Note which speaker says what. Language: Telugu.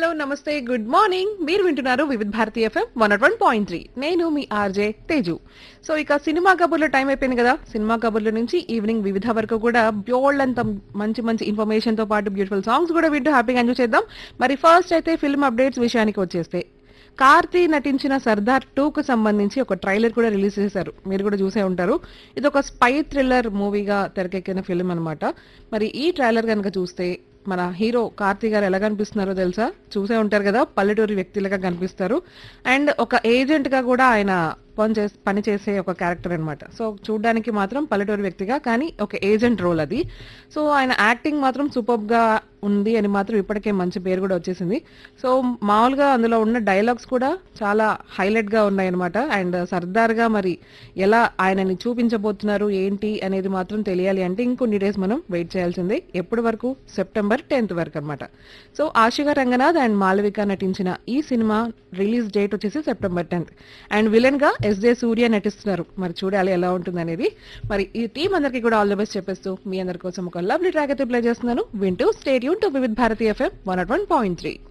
Speaker 1: హలో నమస్తే గుడ్ మార్నింగ్ మీరు వింటున్నారు Vividh Bharati FM one one point three నేను మీ ఆర్జే తేజు సో ఇక సినిమా కబుర్లో టైం అయిపోయింది కదా సినిమా కబుర్ల నుంచి ఈవినింగ్ వివిధ వరకు కూడా బ్యోల్డ్ అంత మంచి మంచి ఇన్ఫర్మేషన్ తో పాటు బ్యూటిఫుల్ సాంగ్స్ కూడా వింటూ హ్యాపీగా ఎంజాయ్ చేద్దాం మరి ఫస్ట్ అయితే ఫిల్మ్ అప్డేట్స్ విషయానికి వచ్చేస్తే కార్తీ నటించిన సర్దార్ టూ కు సంబంధించి ఒక ట్రైలర్ కూడా రిలీజ్ చేశారు మీరు కూడా చూసే ఉంటారు ఇది ఒక స్పై థ్రిల్లర్ మూవీగా తెరకెక్కిన ఫిల్మ్ అన్నమాట మరి ఈ ట్రైలర్ కనుక చూస్తే మన హీరో కార్తీ గారు ఎలా కనిపిస్తున్నారో తెలుసా చూసే ఉంటారు కదా పల్లెటూరి వ్యక్తులుగా కనిపిస్తారు అండ్ ఒక ఏజెంట్ గా కూడా ఆయన పని చేసే పని చేసే ఒక క్యారెక్టర్ అన్నమాట సో చూడడానికి మాత్రం పల్లెటూరు వ్యక్తిగా కానీ ఒక ఏజెంట్ రోల్ అది సో ఆయన యాక్టింగ్ మాత్రం సూపర్ గా ఉంది అని మాత్రం ఇప్పటికే మంచి పేరు కూడా వచ్చేసింది సో మామూలుగా అందులో ఉన్న డైలాగ్స్ కూడా చాలా హైలైట్ గా ఉన్నాయి అనమాట అండ్ సర్దార్ గా మరి ఎలా ఆయనని చూపించబోతున్నారు ఏంటి అనేది మాత్రం తెలియాలి అంటే ఇంకొన్ని డేస్ మనం వెయిట్ చేయాల్సిందే ఎప్పటి వరకు సెప్టెంబర్ టెన్త్ వరకు అన్నమాట సో ఆశిగా రంగనాథ్ అండ్ మాలవిక నటించిన ఈ సినిమా రిలీజ్ డేట్ వచ్చేసి సెప్టెంబర్ టెన్త్ అండ్ విలన్ గా ఎస్ జే సూర్య నటిస్తున్నారు మరి చూడాలి ఎలా ఉంటుంది అనేది మరి ఈ టీం అందరికీ కూడా ఆల్ ద బెస్ట్ చెప్పేస్తూ మీ అందరి కోసం ఒక లవ్లీ ట్రాక్ అయితే ప్లే చేస్తున్నాను వింటూ stadium to Vividh Bharati FM one one point three